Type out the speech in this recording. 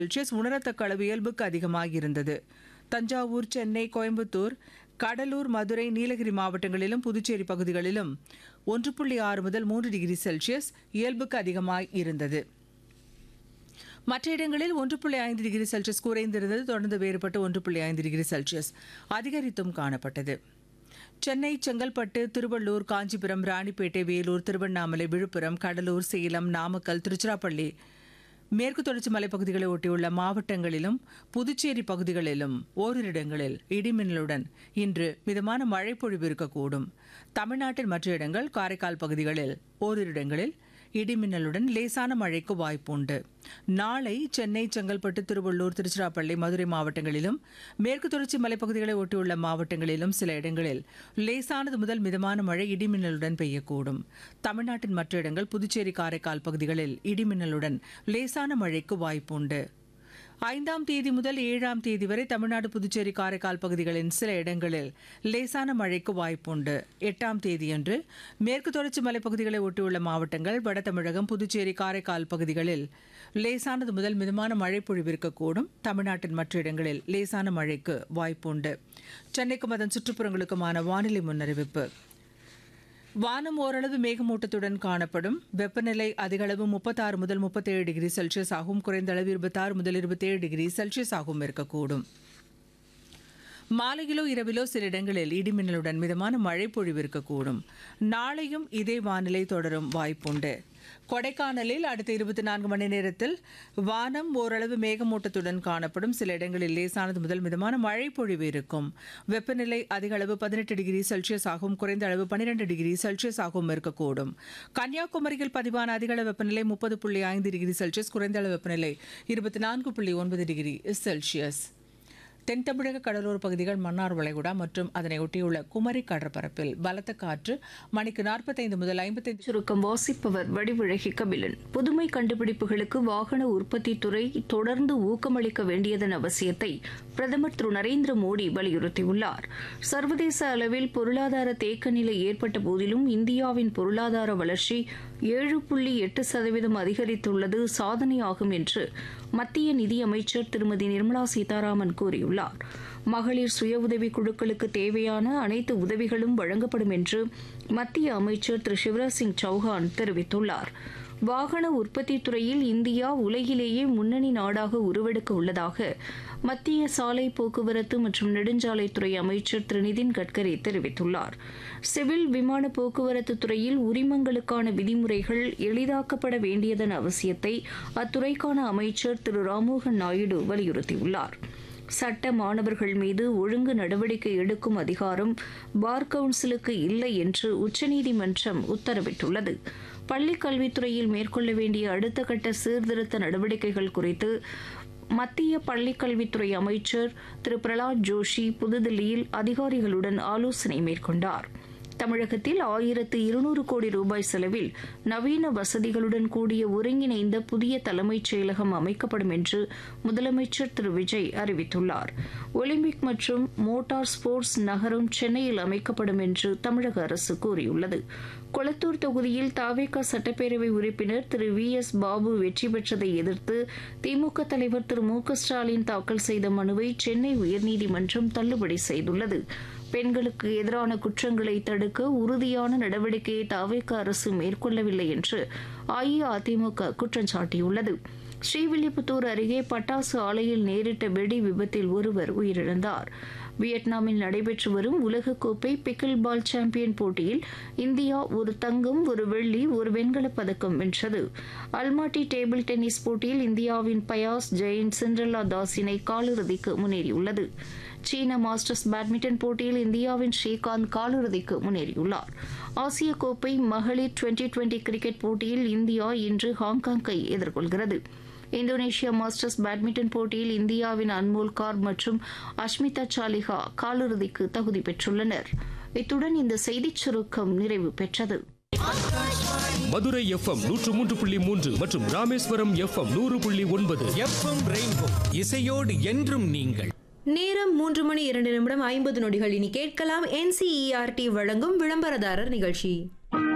Celsius உணரத்தக்க அளவு இயல்புக்கு அதிகமாக இருந்தது தஞ்சாவூர் சென்னை கோயம்புத்தூர் கடலூர் மதுரை நீலகிரி மாவட்டங்களிலும் புதுச்சேரி பகுதிகளிலும் ஒன்று புள்ளி ஆறு முதல் மூன்று டிகிரி செல்சியஸ் இயல்புக்கு அதிகமாக இருந்தது மற்ற இடங்களில் ஒன்று புள்ளி ஐந்து டிகிரி செல்சியஸ் குறைந்திருந்தது தொடர்ந்து வேறுபட்டு ஒன்று புள்ளி ஐந்து டிகிரி செல்சியஸ் அதிகரித்தும் காணப்பட்டது சென்னை செங்கல்பட்டு திருவள்ளூர் காஞ்சிபுரம் ராணிப்பேட்டை வேலூர் திருவண்ணாமலை விழுப்புரம் கடலூர் சேலம் நாமக்கல் திருச்சிராப்பள்ளி மேற்கு தொடர்ச்சி மலைப்பகுதிகளை ஒட்டியுள்ள மாவட்டங்களிலும் புதுச்சேரி பகுதிகளிலும் ஓரிரு இடங்களில் இடிமின்னலுடன் இன்று மிதமான மழை பொழிவு இருக்கக்கூடும் தமிழ்நாட்டின் மற்ற இடங்கள் காரைக்கால் பகுதிகளில் ஓரிரு இடங்களில் இடிமின்னலுடன் லேசான மழைக்கு வாய்ப்புண்டு நாளை சென்னை செங்கல்பட்டு திருவள்ளூர் திருச்சிராப்பள்ளி மதுரை மாவட்டங்களிலும் மேற்கு தொடர்ச்சி மலைப்பகுதிகளை ஒட்டியுள்ள மாவட்டங்களிலும் சில இடங்களில் லேசானது முதல் மிதமான மழை இடிமின்னலுடன் பெய்யக்கூடும் தமிழ்நாட்டின் மற்ற இடங்கள் புதுச்சேரி காரைக்கால் பகுதிகளில் இடிமின்னலுடன் லேசான மழைக்கு வாய்ப்புண்டு ஐந்தாம் தேதி முதல் ஏழாம் தேதி வரை தமிழ்நாடு புதுச்சேரி காரைக்கால் பகுதிகளின் சில இடங்களில் லேசான மழைக்கு வாய்ப்புண்டு எட்டாம் தேதியன்று மேற்கு தொடர்ச்சி மலைப்பகுதிகளை ஒட்டியுள்ள மாவட்டங்கள் வட தமிழகம் புதுச்சேரி காரைக்கால் பகுதிகளில் லேசானது முதல் மிதமான மழை பொழிவிருக்கக்கூடும் தமிழ்நாட்டின் மற்ற இடங்களில் லேசான மழைக்கு வாய்ப்புண்டு சென்னைக்கும் அதன் சுற்றுப்புறங்களுக்குமான வானிலை முன்னறிவிப்பு வானம் ஓரளவு மேகமூட்டத்துடன் காணப்படும் வெப்பநிலை அதிகளவு முப்பத்தாறு முதல் முப்பத்தேழு டிகிரி செல்சியஸ் ஆகும் குறைந்த அளவு இருபத்தாறு முதல் இருபத்தேழு டிகிரி செல்சியஸ் ஆகும் இருக்கக்கூடும் மாலையிலோ இரவிலோ சில இடங்களில் இடிமின்னலுடன் மிதமான மழை பொழிவு இருக்கக்கூடும் நாளையும் இதே வானிலை தொடரும் வாய்ப்புண்டு கொடைக்கானலில் அடுத்த இருபத்தி நான்கு மணி நேரத்தில் வானம் ஓரளவு மேகமூட்டத்துடன் காணப்படும் சில இடங்களில் லேசானது முதல் மிதமான மழை பொழிவு இருக்கும் வெப்பநிலை அதிக அளவு பதினெட்டு டிகிரி செல்சியஸ் ஆகும் குறைந்த அளவு பன்னிரண்டு டிகிரி செல்சியஸ் ஆகவும் இருக்கக்கூடும் கன்னியாகுமரியில் பதிவான அதிக அளவு வெப்பநிலை முப்பது புள்ளி ஐந்து டிகிரி செல்சியஸ் குறைந்த அளவு வெப்பநிலை இருபத்தி நான்கு புள்ளி ஒன்பது டிகிரி செல்சியஸ் தென் தமிழக கடலோர பகுதிகள் மன்னார் வளைகுடா மற்றும் அதனை ஒட்டியுள்ள குமரி கடற்பரப்பில் பலத்த காற்று மணிக்கு நாற்பத்தைந்து முதல் ஐம்பத்தைந்து சுருக்கம் வாசிப்பவர் வடிவழகி கபிலன் புதுமை கண்டுபிடிப்புகளுக்கு வாகன உற்பத்தி துறை தொடர்ந்து ஊக்கமளிக்க வேண்டியதன் அவசியத்தை பிரதமர் திரு நரேந்திர மோடி வலியுறுத்தியுள்ளார் சர்வதேச அளவில் பொருளாதார தேக்க நிலை ஏற்பட்ட போதிலும் இந்தியாவின் பொருளாதார வளர்ச்சி ஏழு புள்ளி எட்டு சதவீதம் அதிகரித்துள்ளது சாதனையாகும் என்று மத்திய நிதியமைச்சர் திருமதி நிர்மலா சீதாராமன் கூறியுள்ளார் மகளிர் சுய உதவிக் குழுக்களுக்கு தேவையான அனைத்து உதவிகளும் வழங்கப்படும் என்று மத்திய அமைச்சர் திரு சிவராஜ் சிங் சௌஹான் தெரிவித்துள்ளார் வாகன உற்பத்தி துறையில் இந்தியா உலகிலேயே முன்னணி நாடாக உருவெடுக்க உள்ளதாக மத்திய சாலை போக்குவரத்து மற்றும் நெடுஞ்சாலைத்துறை அமைச்சர் திரு நிதின் கட்கரி தெரிவித்துள்ளார் சிவில் விமான போக்குவரத்து துறையில் உரிமங்களுக்கான விதிமுறைகள் எளிதாக்கப்பட வேண்டியதன் அவசியத்தை அத்துறைக்கான அமைச்சர் திரு ராமோகன் நாயுடு வலியுறுத்தியுள்ளார் சட்ட மாணவர்கள் மீது ஒழுங்கு நடவடிக்கை எடுக்கும் அதிகாரம் பார் கவுன்சிலுக்கு இல்லை என்று உச்சநீதிமன்றம் உத்தரவிட்டுள்ளது பள்ளிக் கல்வித்துறையில் மேற்கொள்ள வேண்டிய அடுத்த கட்ட சீர்திருத்த நடவடிக்கைகள் குறித்து மத்திய பள்ளிக் கல்வித்துறை அமைச்சர் திரு பிரலாத் ஜோஷி புதுதில்லியில் அதிகாரிகளுடன் ஆலோசனை மேற்கொண்டார் தமிழகத்தில் ஆயிரத்து இருநூறு கோடி ரூபாய் செலவில் நவீன வசதிகளுடன் கூடிய ஒருங்கிணைந்த புதிய தலைமைச் செயலகம் அமைக்கப்படும் என்று முதலமைச்சர் திரு விஜய் அறிவித்துள்ளார் ஒலிம்பிக் மற்றும் மோட்டார் ஸ்போர்ட்ஸ் நகரம் சென்னையில் அமைக்கப்படும் என்று தமிழக அரசு கூறியுள்ளது கொளத்தூர் தொகுதியில் தாவேகா சட்டப்பேரவை உறுப்பினர் திரு வி எஸ் பாபு வெற்றி பெற்றதை எதிர்த்து திமுக தலைவர் திரு மு க ஸ்டாலின் தாக்கல் செய்த மனுவை சென்னை உயர்நீதிமன்றம் தள்ளுபடி செய்துள்ளது பெண்களுக்கு எதிரான குற்றங்களை தடுக்க உறுதியான நடவடிக்கையை தாவேக அரசு மேற்கொள்ளவில்லை என்று அஇஅதிமுக குற்றம் சாட்டியுள்ளது ஸ்ரீவில்லிபுத்தூர் அருகே பட்டாசு ஆலையில் நேரிட்ட வெடி விபத்தில் ஒருவர் உயிரிழந்தார் வியட்நாமில் நடைபெற்று வரும் உலகக்கோப்பை பிக்கில் பால் சாம்பியன் போட்டியில் இந்தியா ஒரு தங்கம் ஒரு வெள்ளி ஒரு வெண்கலப் பதக்கம் வென்றது அல்மாட்டி டேபிள் டென்னிஸ் போட்டியில் இந்தியாவின் பயாஸ் ஜெயின் சிண்ட்ரலா தாஸ் இணை காலிறுதிக்கு முன்னேறியுள்ளது சீன மாஸ்டர்ஸ் பேட்மிண்டன் போட்டியில் இந்தியாவின் ஸ்ரீகாந்த் காலிறுதிக்கு முன்னேறியுள்ளார் ஆசிய கோப்பை மகளிர் டுவெண்டி டுவெண்டி கிரிக்கெட் போட்டியில் இந்தியா இன்று ஹாங்காங்கை எதிர்கொள்கிறது இந்தோனேஷியா மாஸ்டர்ஸ் பேட்மிண்டன் போட்டியில் இந்தியாவின் அன்மோல் கார் மற்றும் அஷ்மிதா சாலிஹா காலிறுதிக்கு தகுதி பெற்றுள்ளனர் இத்துடன் இந்த செய்திச் சுருக்கம் நிறைவு பெற்றது மதுரை எஃப்எம் நூற்று மூன்று புள்ளி மூன்று மற்றும் ராமேஸ்வரம் எஃப்எம் நூறு புள்ளி ஒன்பது எஃப்எம் ரெயின்போ இசையோடு என்றும் நீங்கள் நேரம் மூன்று மணி இரண்டு நிமிடம் ஐம்பது நொடிகள் இனி கேட்கலாம் என்சிஇஆர்டி வழங்கும் விளம்பரதாரர் நிகழ்ச்சி